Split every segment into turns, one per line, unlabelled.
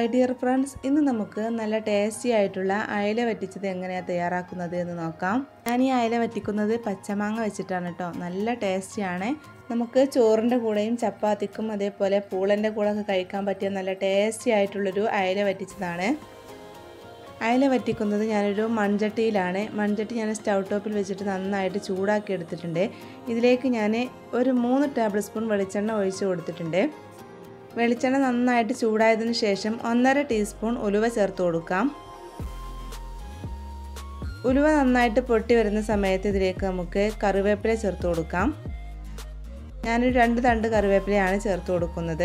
hi dear friends ഇന്ന് നമുക്ക് നല്ല ടേസ്റ്റി ആയിട്ടുള്ള അയല വറ്റിച്ചത് എങ്ങനെയാണ് തയ്യാറാക്കുന്നത് എന്ന് നോക്കാം ഞാൻ ഈ അയല വറ്റിക്കുന്നത് പച്ചമാങ്ങ വെച്ചിട്ടാണ് കേട്ടോ നല്ല ടേസ്റ്റിയാണ് നമുക്ക് ചോറിൻ്റെ കൂടെയും ചപ്പാത്തിക്കും അതേപോലെ പൂളൻ്റെ കൂടെ ഒക്കെ കഴിക്കാൻ പറ്റിയ നല്ല ടേസ്റ്റി ആയിട്ടുള്ളൊരു അയല വറ്റിച്ചതാണ് അയല വറ്റിക്കുന്നത് ഞാനൊരു മൺചട്ടിയിലാണ് മൺചട്ടി ഞാൻ സ്റ്റൗ ടോപ്പിൽ വെച്ചിട്ട് നന്നായിട്ട് ചൂടാക്കി എടുത്തിട്ടുണ്ട് ഇതിലേക്ക് ഞാൻ ഒരു മൂന്ന് ടേബിൾ സ്പൂൺ വെളിച്ചെണ്ണ ഒഴിച്ച് കൊടുത്തിട്ടുണ്ട് വെളിച്ചെണ്ണ നന്നായിട്ട് ചൂടായതിന് ശേഷം ഒന്നര ടീസ്പൂൺ ഉലുവ ചേർത്ത് കൊടുക്കാം ഉലുവ നന്നായിട്ട് പൊട്ടി വരുന്ന സമയത്ത് ഇതിലേക്ക് നമുക്ക് കറിവേപ്പില ചേർത്ത് കൊടുക്കാം ഞാനൊരു രണ്ട് തണ്ട് കറിവേപ്പിലയാണ് ചേർത്ത് കൊടുക്കുന്നത്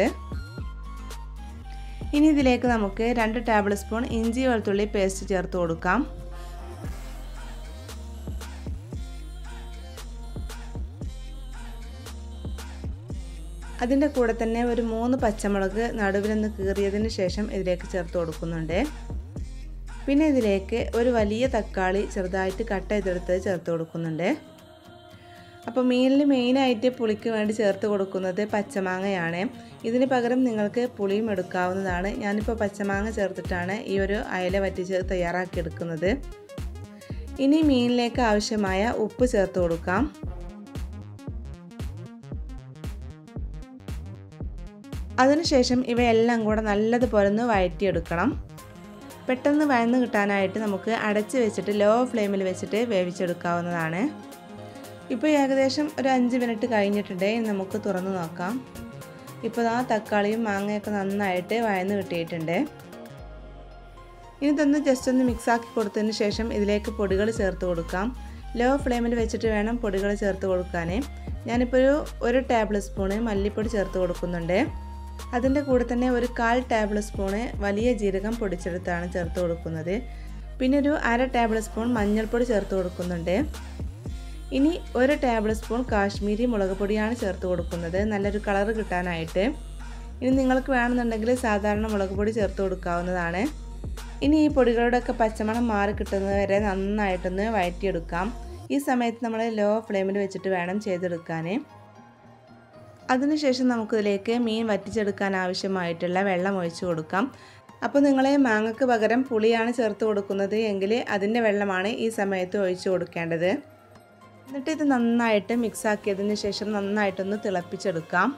ഇനി ഇതിലേക്ക് നമുക്ക് രണ്ട് ടേബിൾ സ്പൂൺ ഇഞ്ചി വെളുത്തുള്ളി പേസ്റ്റ് ചേർത്ത് കൊടുക്കാം അതിൻ്റെ കൂടെ തന്നെ ഒരു മൂന്ന് പച്ചമുളക് നടുവിലൊന്ന് കീറിയതിന് ശേഷം ഇതിലേക്ക് ചേർത്ത് കൊടുക്കുന്നുണ്ട് പിന്നെ ഇതിലേക്ക് ഒരു വലിയ തക്കാളി ചെറുതായിട്ട് കട്ട് ചെയ്തെടുത്ത് ചേർത്ത് കൊടുക്കുന്നുണ്ട് അപ്പോൾ മീനിൽ മെയിനായിട്ട് പുളിക്ക് വേണ്ടി ചേർത്ത് കൊടുക്കുന്നത് പച്ചമാങ്ങയാണ് ഇതിന് പകരം നിങ്ങൾക്ക് പുളിയും എടുക്കാവുന്നതാണ് ഞാനിപ്പോൾ പച്ചമാങ്ങ ചേർത്തിട്ടാണ് ഈ ഒരു അയല വറ്റിച്ച് തയ്യാറാക്കിയെടുക്കുന്നത് ഇനി മീനിലേക്ക് ആവശ്യമായ ഉപ്പ് ചേർത്ത് കൊടുക്കാം അതിനുശേഷം ഇവയെല്ലാം കൂടെ നല്ലതുപോലെ ഒന്ന് വഴറ്റിയെടുക്കണം പെട്ടെന്ന് വഴന്ന് കിട്ടാനായിട്ട് നമുക്ക് അടച്ച് വെച്ചിട്ട് ലോ ഫ്ലെയിമിൽ വെച്ചിട്ട് വേവിച്ചെടുക്കാവുന്നതാണ് ഇപ്പോൾ ഏകദേശം ഒരു അഞ്ച് മിനിറ്റ് കഴിഞ്ഞിട്ടുണ്ട് ഇനി നമുക്ക് തുറന്ന് നോക്കാം ഇപ്പോൾ ആ തക്കാളിയും മാങ്ങയൊക്കെ നന്നായിട്ട് വഴന്ന് കിട്ടിയിട്ടുണ്ട് ഇനി ഇതൊന്ന് ജസ്റ്റ് ഒന്ന് മിക്സാക്കി കൊടുത്തതിന് ശേഷം ഇതിലേക്ക് പൊടികൾ ചേർത്ത് കൊടുക്കാം ലോ ഫ്ലെയിമിൽ വെച്ചിട്ട് വേണം പൊടികൾ ചേർത്ത് കൊടുക്കാൻ ഞാനിപ്പോൾ ഒരു ഒരു ടേബിൾ സ്പൂണ് മല്ലിപ്പൊടി ചേർത്ത് കൊടുക്കുന്നുണ്ട് അതിൻ്റെ കൂടെ തന്നെ ഒരു കാൽ ടേബിൾ സ്പൂണ് വലിയ ജീരകം പൊടിച്ചെടുത്താണ് ചേർത്ത് കൊടുക്കുന്നത് പിന്നെ ഒരു അര ടേബിൾ സ്പൂൺ മഞ്ഞൾപ്പൊടി ചേർത്ത് കൊടുക്കുന്നുണ്ട് ഇനി ഒരു ടേബിൾ സ്പൂൺ കാശ്മീരി മുളക് പൊടിയാണ് ചേർത്ത് കൊടുക്കുന്നത് നല്ലൊരു കളർ കിട്ടാനായിട്ട് ഇനി നിങ്ങൾക്ക് വേണമെന്നുണ്ടെങ്കിൽ സാധാരണ മുളക് പൊടി ചേർത്ത് കൊടുക്കാവുന്നതാണ് ഇനി ഈ പൊടികളുടെയൊക്കെ പച്ചമണം മാറി കിട്ടുന്നത് വരെ നന്നായിട്ടൊന്ന് വഴറ്റിയെടുക്കാം ഈ സമയത്ത് നമ്മൾ ലോ ഫ്ലെയിമിൽ വെച്ചിട്ട് വേണം ചെയ്തെടുക്കാൻ അതിനുശേഷം നമുക്കിതിലേക്ക് മീൻ വറ്റിച്ചെടുക്കാൻ ആവശ്യമായിട്ടുള്ള വെള്ളം ഒഴിച്ചു കൊടുക്കാം അപ്പോൾ നിങ്ങൾ മാങ്ങക്ക് പകരം പുളിയാണ് ചേർത്ത് കൊടുക്കുന്നത് എങ്കിൽ അതിൻ്റെ വെള്ളമാണ് ഈ സമയത്ത് ഒഴിച്ചു കൊടുക്കേണ്ടത് എന്നിട്ട് ഇത് നന്നായിട്ട് മിക്സ് ആക്കിയതിന് ശേഷം നന്നായിട്ടൊന്ന് തിളപ്പിച്ചെടുക്കാം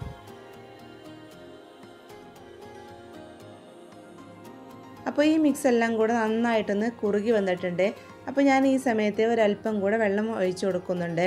അപ്പോൾ ഈ മിക്സ് എല്ലാം കൂടെ നന്നായിട്ടൊന്ന് കുറുകി വന്നിട്ടുണ്ട് അപ്പോൾ ഞാൻ ഈ സമയത്ത് ഒരല്പം കൂടെ വെള്ളം ഒഴിച്ചു കൊടുക്കുന്നുണ്ട്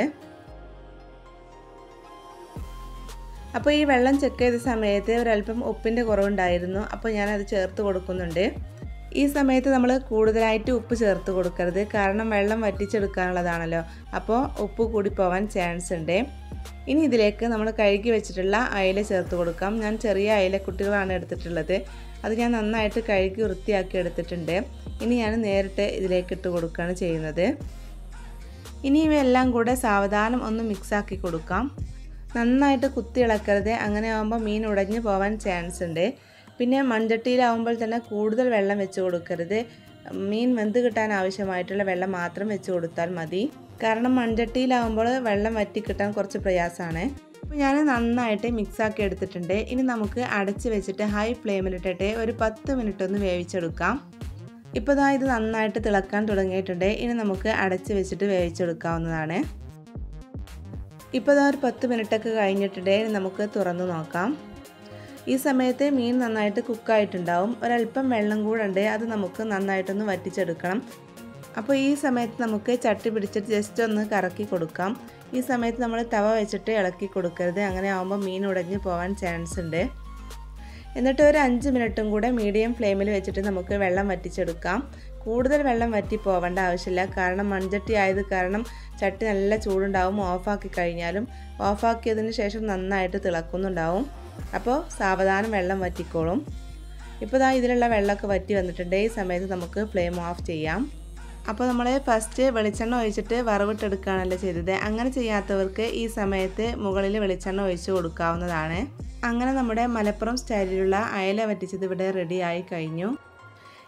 അപ്പോൾ ഈ വെള്ളം ചെക്ക് ചെയ്ത സമയത്ത് ഒരല്പം ഉപ്പിൻ്റെ കുറവുണ്ടായിരുന്നു അപ്പോൾ ഞാനത് ചേർത്ത് കൊടുക്കുന്നുണ്ട് ഈ സമയത്ത് നമ്മൾ കൂടുതലായിട്ട് ഉപ്പ് ചേർത്ത് കൊടുക്കരുത് കാരണം വെള്ളം വറ്റിച്ചെടുക്കാനുള്ളതാണല്ലോ അപ്പോൾ ഉപ്പ് കൂടി പോവാൻ ചാൻസ് ഉണ്ട് ഇനി ഇതിലേക്ക് നമ്മൾ കഴുകി വെച്ചിട്ടുള്ള അയില ചേർത്ത് കൊടുക്കാം ഞാൻ ചെറിയ അയിലക്കുട്ടികളാണ് എടുത്തിട്ടുള്ളത് അത് ഞാൻ നന്നായിട്ട് കഴുകി വൃത്തിയാക്കി എടുത്തിട്ടുണ്ട് ഇനി ഞാൻ നേരിട്ട് ഇതിലേക്ക് ഇട്ട് കൊടുക്കുകയാണ് ചെയ്യുന്നത് ഇനി ഇവയെല്ലാം കൂടെ സാവധാനം ഒന്ന് മിക്സാക്കി കൊടുക്കാം നന്നായിട്ട് കുത്തി ഇളക്കരുത് അങ്ങനെ ആകുമ്പോൾ മീൻ ഉടഞ്ഞു പോകാൻ ചാൻസ് ഉണ്ട് പിന്നെ മൺചട്ടിയിലാവുമ്പോൾ തന്നെ കൂടുതൽ വെള്ളം വെച്ച് കൊടുക്കരുത് മീൻ വെന്ത് കിട്ടാൻ ആവശ്യമായിട്ടുള്ള വെള്ളം മാത്രം വെച്ച് കൊടുത്താൽ മതി കാരണം മൺചട്ടിയിലാവുമ്പോൾ വെള്ളം വറ്റി കിട്ടാൻ കുറച്ച് പ്രയാസമാണ് അപ്പോൾ ഞാൻ നന്നായിട്ട് മിക്സാക്കി എടുത്തിട്ടുണ്ട് ഇനി നമുക്ക് അടച്ച് വെച്ചിട്ട് ഹൈ ഫ്ലെയിമിലിട്ടിട്ട് ഒരു പത്ത് മിനിറ്റ് ഒന്ന് വേവിച്ചെടുക്കാം ഇപ്പോൾ ഇതാ ഇത് നന്നായിട്ട് തിളക്കാൻ തുടങ്ങിയിട്ടുണ്ട് ഇനി നമുക്ക് അടച്ച് വെച്ചിട്ട് വേവിച്ചെടുക്കാവുന്നതാണ് ഇപ്പോൾ ഇതാ ഒരു പത്ത് മിനിറ്റൊക്കെ കഴിഞ്ഞിട്ടുണ്ട് നമുക്ക് തുറന്ന് നോക്കാം ഈ സമയത്ത് മീൻ നന്നായിട്ട് കുക്കായിട്ടുണ്ടാവും ഒരല്പം വെള്ളം കൂടെ ഉണ്ട് അത് നമുക്ക് നന്നായിട്ടൊന്ന് വറ്റിച്ചെടുക്കണം അപ്പോൾ ഈ സമയത്ത് നമുക്ക് ചട്ടി പിടിച്ചിട്ട് ജസ്റ്റ് ഒന്ന് കറക്കി കൊടുക്കാം ഈ സമയത്ത് നമ്മൾ തവ വെച്ചിട്ട് ഇളക്കി കൊടുക്കരുത് അങ്ങനെ ആകുമ്പോൾ മീൻ ഉടഞ്ഞു പോകാൻ ചാൻസ് ഉണ്ട് എന്നിട്ട് ഒരു അഞ്ച് മിനിറ്റും കൂടെ മീഡിയം ഫ്ലെയിമിൽ വെച്ചിട്ട് നമുക്ക് വെള്ളം വറ്റിച്ചെടുക്കാം കൂടുതൽ വെള്ളം വറ്റി പോവേണ്ട ആവശ്യമില്ല കാരണം മൺചട്ടി ആയത് കാരണം ചട്ടി നല്ല ചൂടുണ്ടാവും ഓഫാക്കി കഴിഞ്ഞാലും ഓഫാക്കിയതിന് ശേഷം നന്നായിട്ട് തിളക്കുന്നുണ്ടാവും അപ്പോൾ സാവധാനം വെള്ളം വറ്റിക്കോളും ഇപ്പോൾ ദാ ഇതിലുള്ള വെള്ളമൊക്കെ വറ്റി വന്നിട്ടുണ്ട് ഈ സമയത്ത് നമുക്ക് ഫ്ലെയിം ഓഫ് ചെയ്യാം അപ്പോൾ നമ്മൾ ഫസ്റ്റ് വെളിച്ചെണ്ണ ഒഴിച്ചിട്ട് വറവിട്ടെടുക്കുകയാണല്ലോ ചെയ്തത് അങ്ങനെ ചെയ്യാത്തവർക്ക് ഈ സമയത്ത് മുകളിൽ വെളിച്ചെണ്ണ ഒഴിച്ച് കൊടുക്കാവുന്നതാണ് അങ്ങനെ നമ്മുടെ മലപ്പുറം സ്റ്റൈലിലുള്ള അയല വറ്റിച്ചത് ഇവിടെ റെഡി ആയി കഴിഞ്ഞു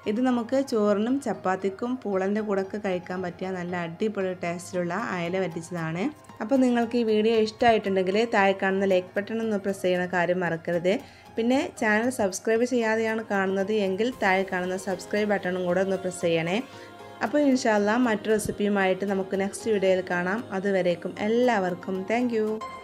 ഇത് നമുക്ക് ചോറിനും ചപ്പാത്തിക്കും പൂളൻ്റെ കൂടെയൊക്കെ കഴിക്കാൻ പറ്റിയ നല്ല അടിപൊളി ടേസ്റ്റിലുള്ള അയല വറ്റിച്ചതാണ് അപ്പോൾ നിങ്ങൾക്ക് ഈ വീഡിയോ ഇഷ്ടമായിട്ടുണ്ടെങ്കിൽ താഴെ കാണുന്ന ലൈക്ക് ബട്ടൺ ഒന്ന് പ്രസ് ചെയ്യുന്ന കാര്യം മറക്കരുത് പിന്നെ ചാനൽ സബ്സ്ക്രൈബ് ചെയ്യാതെയാണ് കാണുന്നത് എങ്കിൽ താഴെ കാണുന്ന സബ്സ്ക്രൈബ് ബട്ടണും കൂടെ ഒന്ന് പ്രസ് ചെയ്യണേ അപ്പോൾ ഇൻഷാല്ല മറ്റു റെസിപ്പിയുമായിട്ട് നമുക്ക് നെക്സ്റ്റ് വീഡിയോയിൽ കാണാം അതുവരേക്കും എല്ലാവർക്കും താങ്ക്